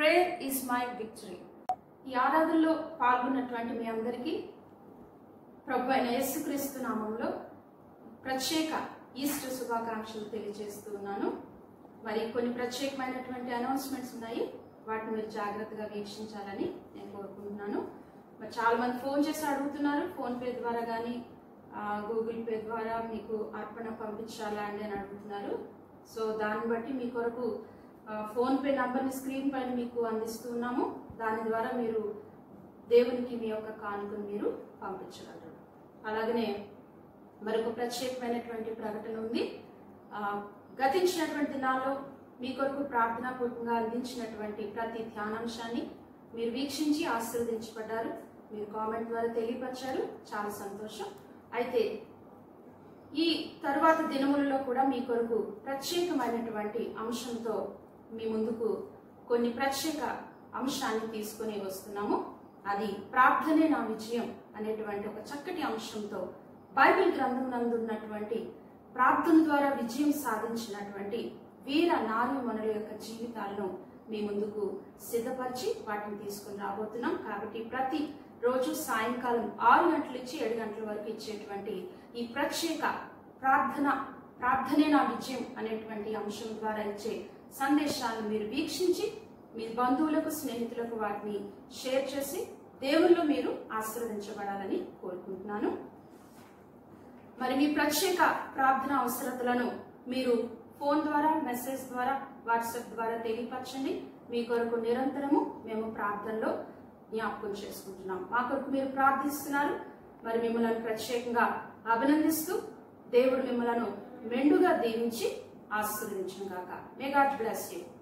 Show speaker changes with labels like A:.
A: prayer is my victory ఈ ఆరాధనలో పాల్గొన్నటువంటి మీ అందరికీ ప్రభు అయిన యేసుక్రీస్తు నామంలో ప్రత్యేక ఈస్టర్ శుభాకాంక్షలు తెలియజేస్తూ ఉన్నాను మరి కొన్ని ప్రత్యేకమైనటువంటి అనౌన్స్మెంట్స్ ఉన్నాయి వాటిని మీరు జాగ్రత్తగా వీక్షించాలని నేను కోరుకుంటున్నాను మరి చాలా మంది ఫోన్ చేసి అడుగుతున్నారు ఫోన్ పే ద్వారా కానీ గూగుల్ పే ద్వారా మీకు అర్పణ పంపించాలా అని అని అడుగుతున్నారు సో దాన్ని బట్టి మీ కొరకు ఆ, ఫోన్ పే నంబర్ని స్క్రీన్ పైన మీకు అందిస్తున్నాము దాని ద్వారా మీరు దేవునికి మీ యొక్క కానుకను మీరు పంపించగలరు అలాగనే మరొక ప్రత్యేకమైనటువంటి ప్రకటన ఉంది ఆ, గతించినటువంటి దినాల్లో మీ కొరకు ప్రార్థనాపూర్వకంగా అందించినటువంటి ప్రతి ధ్యానాంశాన్ని మీరు వీక్షించి ఆశీర్వదించబడ్డారు మీరు కామెంట్ ద్వారా తెలియపరిచారు చాలా సంతోషం అయితే ఈ తరువాత దినములలో కూడా మీ కొరకు ప్రత్యేకమైనటువంటి అంశంతో మీ ముందుకు కొన్ని ప్రత్యేక అంశాన్ని తీసుకొని వస్తున్నాము అది ప్రార్థనే నా విజయం అనేటువంటి ఒక చక్కటి అంశంతో బైబిల్ గ్రంథం నందు ఉన్నటువంటి ప్రార్థన ద్వారా విజయం సాధించినటువంటి వీర నారీమణుల యొక్క జీవితాలను మీ ముందుకు సిద్ధపరిచి వాటిని తీసుకుని రాబోతున్నాం కాబట్టి ప్రతి రోజు సాయంకాలం ఆరు గంటల నుంచి ఏడు గంటల వరకు ఇచ్చేటువంటి ఈ ప్రత్యేక ప్రార్థన ప్రార్థనే నా విజయం అనేటువంటి అంశం ద్వారా ఇచ్చే సందేశాలను మీరు వీక్షించి మీ బంధువులకు స్నేహితులకు వాటిని షేర్ చేసి దేవుల్లో మీరు ఆశీర్వదించబడాలని కోరుకుంటున్నాను మరి మీ ప్రత్యేక ప్రార్థన అవసరతలను మీరు ఫోన్ ద్వారా మెసేజ్ ద్వారా వాట్సాప్ ద్వారా తెలియపరచండి మీ కొరకు నిరంతరము మేము ప్రార్థనలో జ్ఞాపకం చేసుకుంటున్నాం మా కొరకు మీరు ప్రార్థిస్తున్నారు మరి మిమ్మల్ని ప్రత్యేకంగా అభినందిస్తూ దేవుడు మిమ్మలను మెండుగా దీవించి ఆశీర్వదించిన గాక మే గాడ్ బ్లెస్ యూ